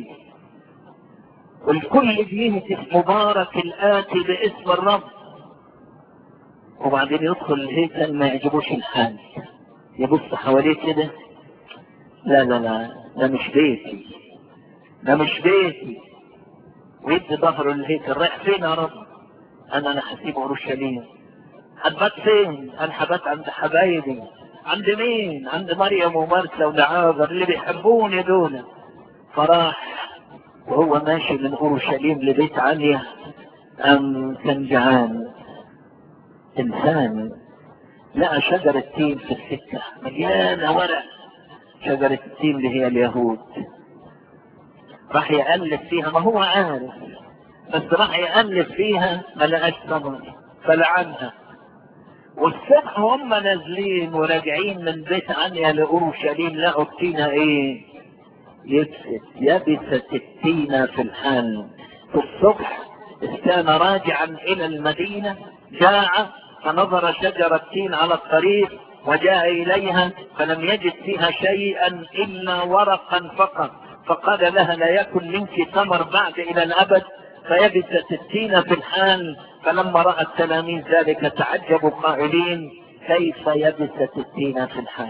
والكل بيهتف مبارك الآتي باسم الرب وبعدين يدخل الهيكل ما يعجبوش الحال يبص حواليه كده لا لا لا ده مش بيتي ده مش بيتي ويدي ظهره للهيكل رايح فين يا رب انا انا هسيب اورشليم هتبات فين انا هبات عند حبايبي عند مين عند مريم ومرسى ولعازر اللي بيحبوني دول فراح وهو ماشي من اورشليم لبيت عليا ام كان جعان انسان لقى شجرة تين في السكة مليانة ورق شجرة التين اللي هي اليهود راح يقلب فيها ما هو عارف بس راح يقلب فيها ما لقاش ثمر فلعنها والصبح هم نازلين وراجعين من بيت عنيا لاورشليم لقوا التينة ايه يبست يبست التينة في الحال في الصبح كان راجعا الى المدينة جاع فنظر شجرة تين على الطريق وجاء اليها فلم يجد فيها شيئا الا ورقا فقط فقال لها لا يكن منك ثمر بعد الى الابد فيبست التين في الحال فلما راى التلاميذ ذلك تعجبوا قائلين كيف يبست التين في الحال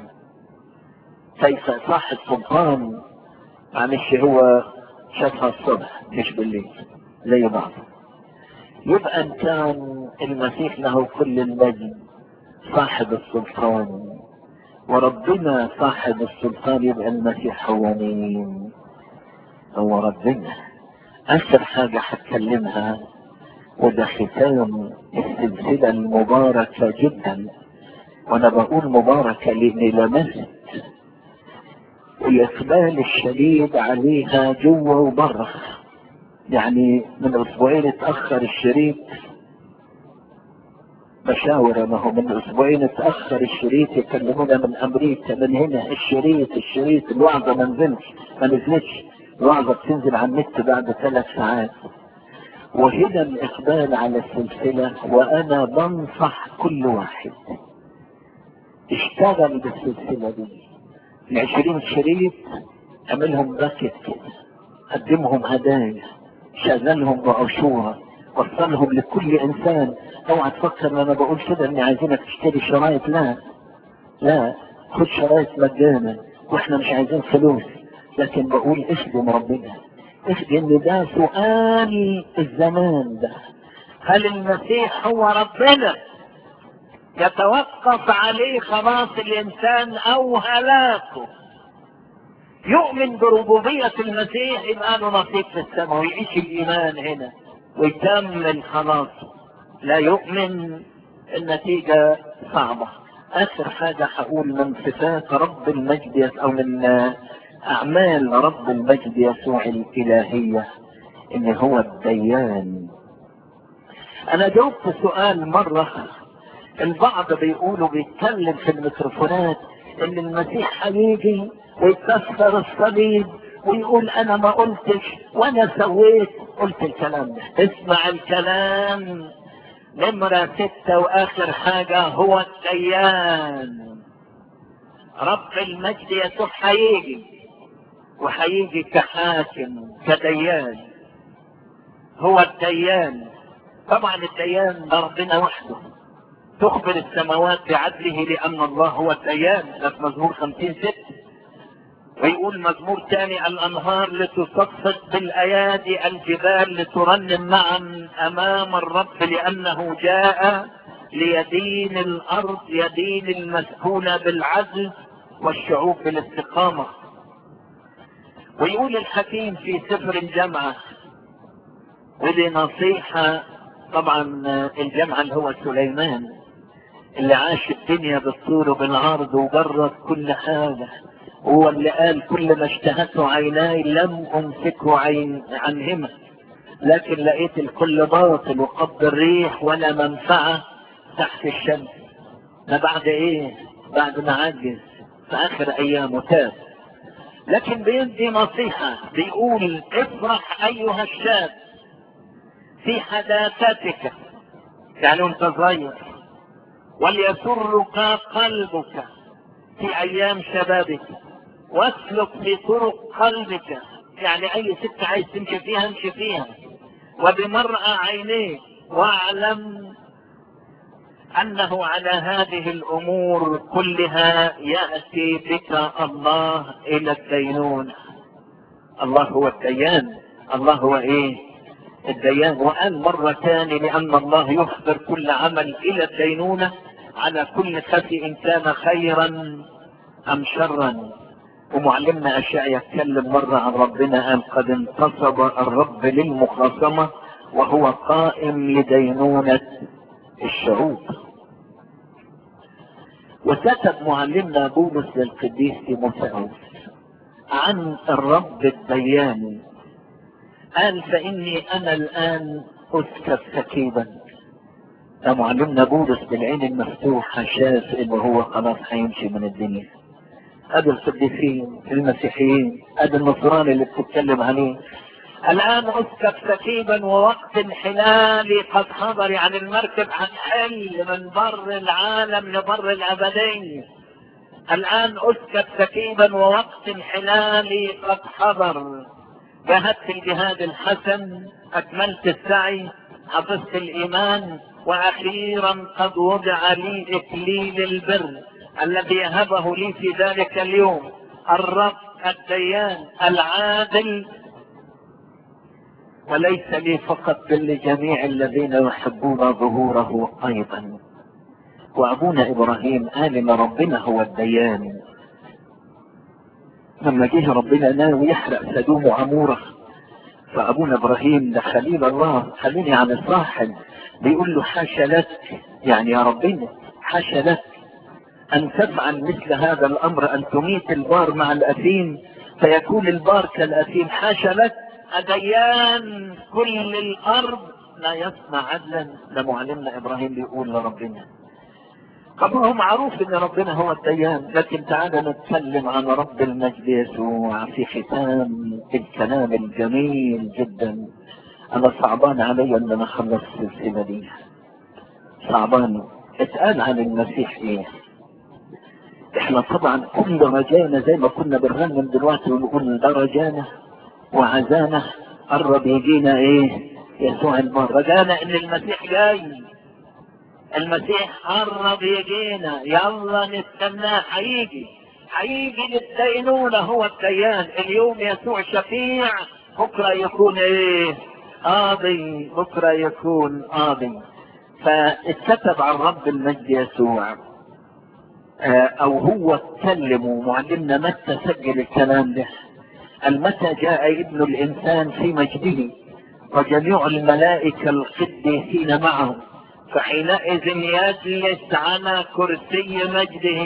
كيف صاحب سلطان معلش هو شافها الصبح مش بالليل زي بعض يبقى ان كان المسيح له كل المجد صاحب السلطان وربنا صاحب السلطان يبقى المسيح هو مين هو ربنا اخر حاجة هتكلمها وده ختام السلسلة المباركة جدا وانا بقول مباركة لاني لمست الاقبال الشديد عليها جوه وبره يعني من اسبوعين اتاخر الشريط بشاور ما هو من اسبوعين اتاخر الشريط يكلمونا من امريكا من هنا الشريط الشريط الوعظه ما نزلش ما نزلتش الوعظه بتنزل على النت بعد ثلاث ساعات وهنا الاقبال على السلسله وانا بنصح كل واحد اشتغل بالسلسله دي العشرين شريط اعملهم باكت كده قدمهم هدايا شغلهم بعشورة وصلهم لكل انسان اوعى تفكر ان انا بقول كده اني عايزينك تشتري شرايط لا لا خد شرايط مجانا واحنا مش عايزين فلوس لكن بقول اخدم ربنا اخدم ده سؤال الزمان ده هل المسيح هو ربنا يتوقف عليه خلاص الانسان او هلاكه يؤمن بربوبية المسيح يبقى له نصيب في السماء ويعيش الايمان هنا ويكمل خلاصه لا يؤمن النتيجة صعبة اخر حاجة هقول من صفات رب المجد او من اعمال رب المجد يسوع الالهية ان هو الديان انا جاوبت سؤال مرة البعض بيقولوا بيتكلم في الميكروفونات ان المسيح هيجي ويكسر الصليب ويقول انا ما قلتش وانا سويت قلت الكلام ده اسمع الكلام نمرة ستة واخر حاجة هو الديان رب المجد يسوع هيجي وهيجي كحاكم كديان هو الديان طبعا الديان ده ربنا وحده تخبر السماوات بعدله لأن الله هو الديان ده في مزمور خمسين ست ويقول مزمور ثاني الأنهار لتصفق بالأيادي الجبال لترنم معا أمام الرب لأنه جاء ليدين الأرض يدين المسكونة بالعدل والشعوب بالاستقامة ويقول الحكيم في سفر الجامعة ودي نصيحة طبعا الجامعة اللي هو سليمان اللي عاش الدنيا بالطول وبالعرض وجرب كل حاجة هو اللي قال كل ما اشتهته عيناي لم امسكه عين عنهما لكن لقيت الكل باطل وقبض الريح ولا منفعة تحت الشمس ده بعد ايه بعد ما عجز في اخر ايامه تاب لكن بيدي نصيحة بيقول افرح ايها الشاب في حداثتك يعني وانت صغير وليسرك قلبك في ايام شبابك واسلك في طرق قلبك يعني اي ست عايز تمشي فيها امشي فيها وبمرأى عينيك واعلم انه على هذه الامور كلها يأتي بك الله الى الدينونة الله هو الديان الله هو ايه الديان وقال مرة تاني لان الله يخبر كل عمل الى الدينونة على كل خفي كان خيرا ام شرا ومعلمنا اشياء يتكلم مرة عن ربنا قال قد انتصب الرب للمخاصمة وهو قائم لدينونة الشعوب وكتب معلمنا بولس للقديس تيموثاوس عن الرب الديان قال فاني انا الان اسكب سكيبا ده معلمنا بولس بالعين المفتوحة شاف انه هو خلاص هيمشي من الدنيا ادي القديسين المسيحيين ادي النصراني اللي بتتكلم عليه الان اسكب سكيبا ووقت انحلالي قد حضر يعني المركب هتحل من بر العالم لبر الابدية الان اسكب سكيبا ووقت انحلالي قد حضر جاهدت الجهاد الحسن اكملت السعي حفظت الايمان واخيرا قد وضع لي اكليل البر الذي يهبه لي في ذلك اليوم الرب الديان العادل وليس لي فقط بل لجميع الذين يحبون ظهوره ايضا وابونا ابراهيم قال ان ربنا هو الديان لما جه ربنا ناوي يحرق سدوم وعموره فابونا ابراهيم ده خليل الله خليني عن الصاحب بيقول له حاشا لك يعني يا ربنا حاشا لك ان تفعل مثل هذا الامر ان تميت البار مع الاثيم فيكون البار كالاثيم حاشا لك أديان كل الأرض لا يصنع عدلا ده معلمنا إبراهيم بيقول لربنا طب هو معروف ان ربنا هو الديان لكن تعالى نتكلم عن رب المجد يسوع في ختام الكلام الجميل جدا انا صعبان علي ان انا اخلص السلسله دي صعبان اتقال عن المسيح ايه احنا طبعا كل رجانا زي ما كنا بنرنم دلوقتي ونقول ده رجانا وعزانا قرب يجينا ايه يسوع المر رجانا ان المسيح جاي المسيح قرب يجينا يلا نستناه هيجي هيجي للدينونة هو الديان اليوم يسوع شفيع بكرة يكون ايه قاضي بكرة يكون قاضي فاتكتب عن رب المجد يسوع او هو اتكلم معلمنا متى سجل الكلام ده المتى جاء ابن الانسان في مجده وجميع الملائكة القديسين معه فحينئذ يجلس على كرسي مجده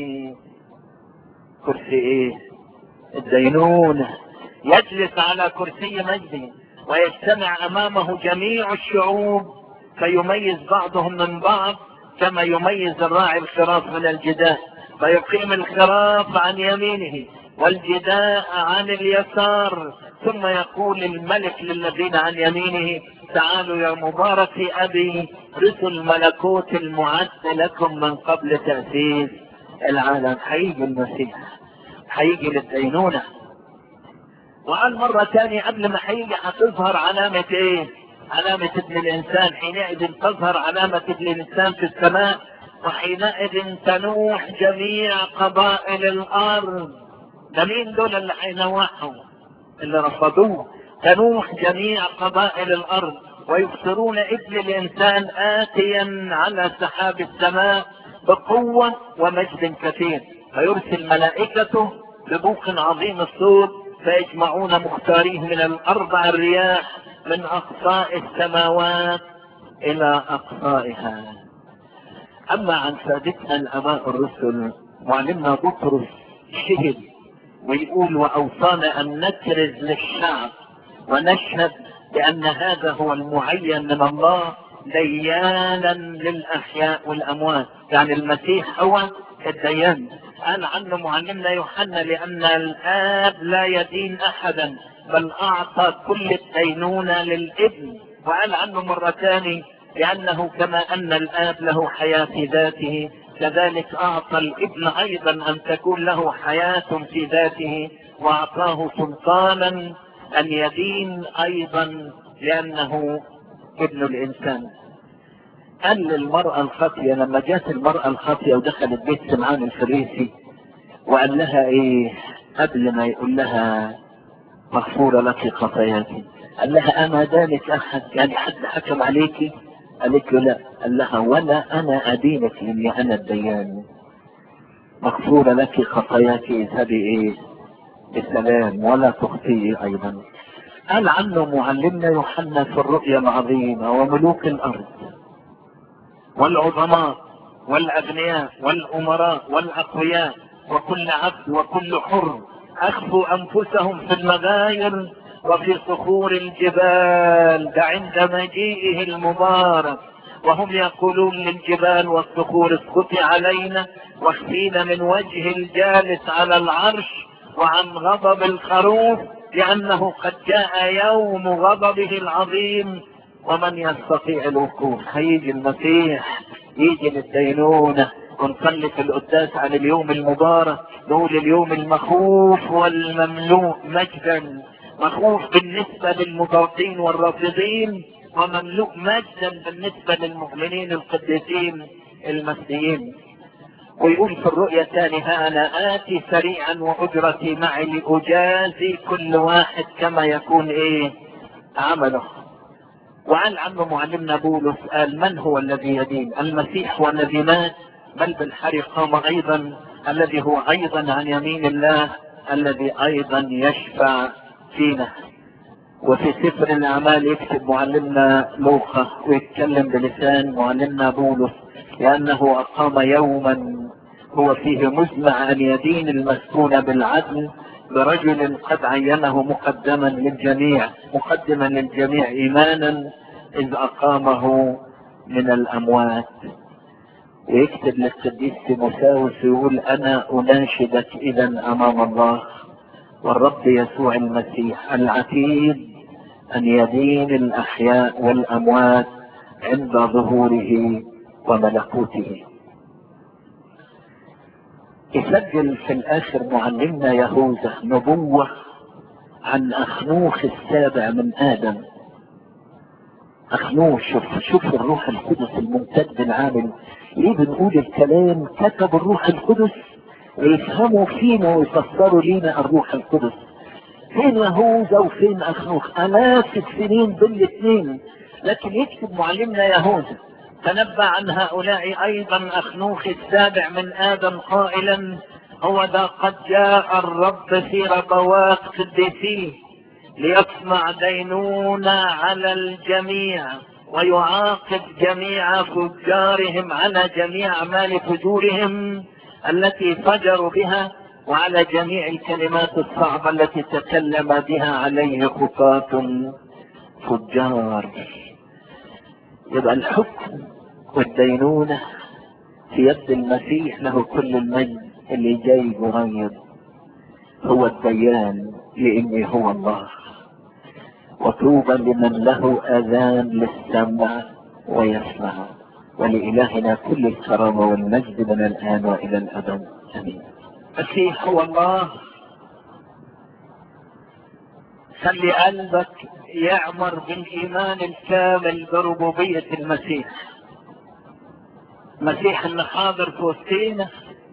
كرسي ايه الدينونة يجلس على كرسي مجده ويجتمع امامه جميع الشعوب فيميز بعضهم من بعض كما يميز الراعي الخراف من الجداء فيقيم الخراف عن يمينه والجداء عن اليسار ثم يقول الملك للذين عن يمينه تعالوا يا مبارك ابي رثوا الملكوت المعد لكم من قبل تأسيس العالم هيجي المسيح هيجي للدينونة وقال مرة تانية قبل ما هيجي هتظهر علامة ايه علامة ابن الانسان حينئذ تظهر علامة ابن الانسان في السماء وحينئذ تنوح جميع قبائل الارض ده مين دول اللي هينوحهم اللي رفضوه تنوح جميع قبائل الارض ويبصرون ابن الانسان اتيا على سحاب السماء بقوة ومجد كثير فيرسل ملائكته ببوق عظيم الصوت فيجمعون مختاريه من الاربع الرياح من اقصاء السماوات الى اقصائها اما عن سادتنا الاباء الرسل معلمنا بطرس شهد ويقول واوصانا ان نكرز للشعب ونشهد بان هذا هو المعين من الله ديانا للاحياء والاموات يعني المسيح هو الديان قال عنه معلمنا يوحنا لان الاب لا يدين احدا بل اعطى كل الدينونة للابن وقال عنه مرة ثانية لانه كما ان الاب له حياة في ذاته كذلك اعطى الابن ايضا ان تكون له حياة في ذاته واعطاه سلطانا ان يدين ايضا لانه ابن الانسان قال للمرأة الخاطية لما جات المرأة الخاطية ودخلت بيت سمعان الفريسي وقال لها ايه قبل ما يقول لها مغفورة لك خطاياك قال لها اما ذلك احد يعني حد حكم عليكي قالت له لا قال لها ولا انا ادينك اني انا الديان مغفورة لك خطاياك اذهبي ايه بسلام ولا تخطئي ايضا قال عنه معلمنا يوحنا في الرؤيا العظيمة وملوك الارض والعظماء والاغنياء والامراء والاقوياء وكل عبد وكل حر اخفوا انفسهم في المغاير وفي صخور الجبال ده عند مجيئه المبارك وهم يقولون للجبال والصخور اسقطي علينا واخفينا من وجه الجالس على العرش وعن غضب الخروف لانه قد جاء يوم غضبه العظيم ومن يستطيع الوقوف هيجي المسيح يجي للدينونة ونصلي في القداس عن اليوم المبارك نقول اليوم المخوف والمملوء مجدا مخوف بالنسبة للمطاوعين والرافضين ومملوء مجدا بالنسبة للمؤمنين القديسين المسيحيين ويقول في الرؤيا الثانية ها أنا آتي سريعا وأجرتي معي لأجازي كل واحد كما يكون إيه عمله وقال عنه معلمنا بولس قال من هو الذي يدين المسيح هو الذي مات بل بالحري قام أيضا الذي هو أيضا عن يمين الله الذي أيضا يشفع فينا وفي سفر الأعمال يكتب معلمنا لوقا ويتكلم بلسان معلمنا بولس لأنه أقام يوما هو فيه مزمع أن يدين المسكون بالعدل برجل قد عينه مقدما للجميع مقدما للجميع إيمانا إذ أقامه من الأموات ويكتب للقديس تيموثاوس يقول أنا أناشدك إذا أمام الله والرب يسوع المسيح العتيد أن يدين الأحياء والأموات عند ظهوره وملكوته يسجل في الآخر معلمنا يهوذا نبوة عن أخنوخ السابع من آدم أخنوخ شوف شوف الروح القدس الممتد العامل ليه بنقول الكلام كتب الروح القدس ويفهموا فينا ويفسروا لينا الروح القدس فين يهوذا وفين أخنوخ آلاف السنين بين الاثنين لكن يكتب معلمنا يهوذا تنبأ عن هؤلاء أيضا أخنوخ السابع من آدم قائلا هو ذا قد جاء الرب في ربوات قديسيه ليسمع دينونة على الجميع ويعاقب جميع فجارهم على جميع أعمال فجورهم التي فجروا بها وعلى جميع الكلمات الصعبة التي تكلم بها عليه خطاة فجار يبقى الحكم والدينونة في يد المسيح له كل المجد اللي جاي قريب هو الديان لاني هو الله وطوبى لمن له اذان للسمع ويسمع ولالهنا كل الكرامه والمجد من الان والى الابد امين المسيح هو الله خلي قلبك يعمر بالايمان الكامل بربوبيه المسيح المسيح اللي حاضر في وسطينا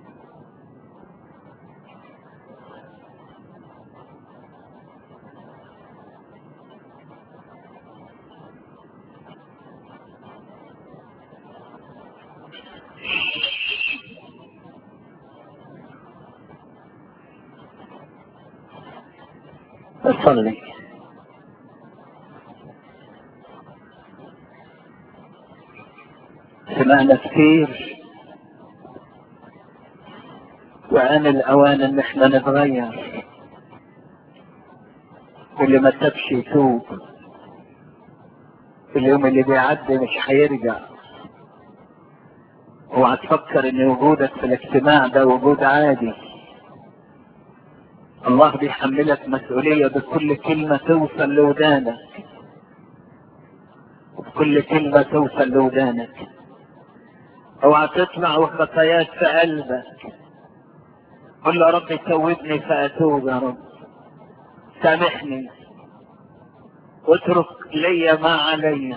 صلي سمعنا كثير وآن الأوان إن احنا نتغير اللي ما تبش يتوب اليوم اللي بيعدي مش هيرجع اوعى تفكر ان وجودك في الاجتماع ده وجود عادي الله بيحملك مسؤولية بكل كلمة توصل لودانك وبكل كلمة توصل لودانك اوعى تطلع وخطاياك في قلبك قل يا رب توبني فاتوب يا رب سامحني واترك لي ما علي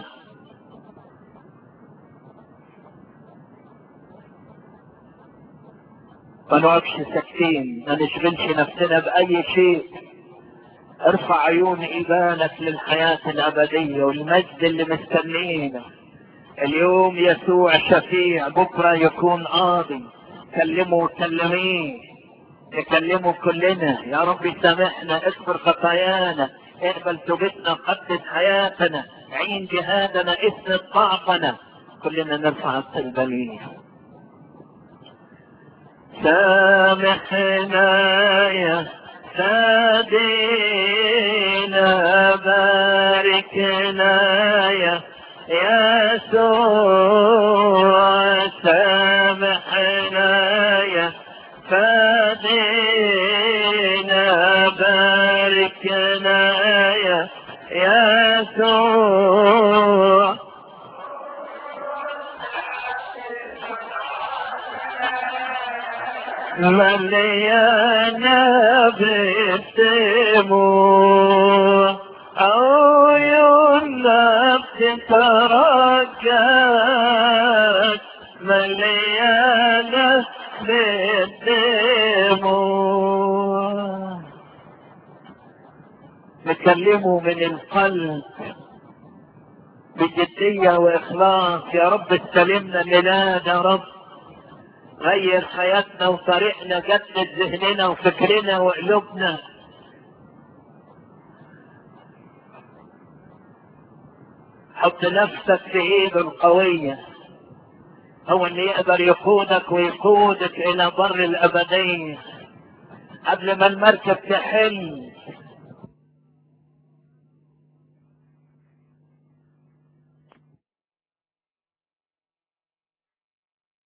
ما نقعدش ساكتين ما نشغلش نفسنا بأي شيء ارفع عيون ايمانك للحياة الأبدية والمجد اللي مستنينا اليوم يسوع شفيع بكرة يكون قاضي كلمه كلميه نكلمه كلنا يا رب سامحنا اغفر خطايانا اقبل توبتنا قدس حياتنا عين جهادنا اسند ضعفنا كلنا نرفع الطلبة ليه سامحنا يا سادينا باركنا يا يسوع سامحنا يا فادينا باركنا يا يسوع مليانا بالدموع عيوننا بتترجى مليانا بالدموع نكلمه من القلب بجدية وإخلاص يا رب استلمنا ميلاد يا رب غير حياتنا وطريقنا جدد ذهننا وفكرنا وقلوبنا حط نفسك في ايده القوية هو اللي يقدر يقودك ويقودك الى بر الابدية قبل ما المركب تحل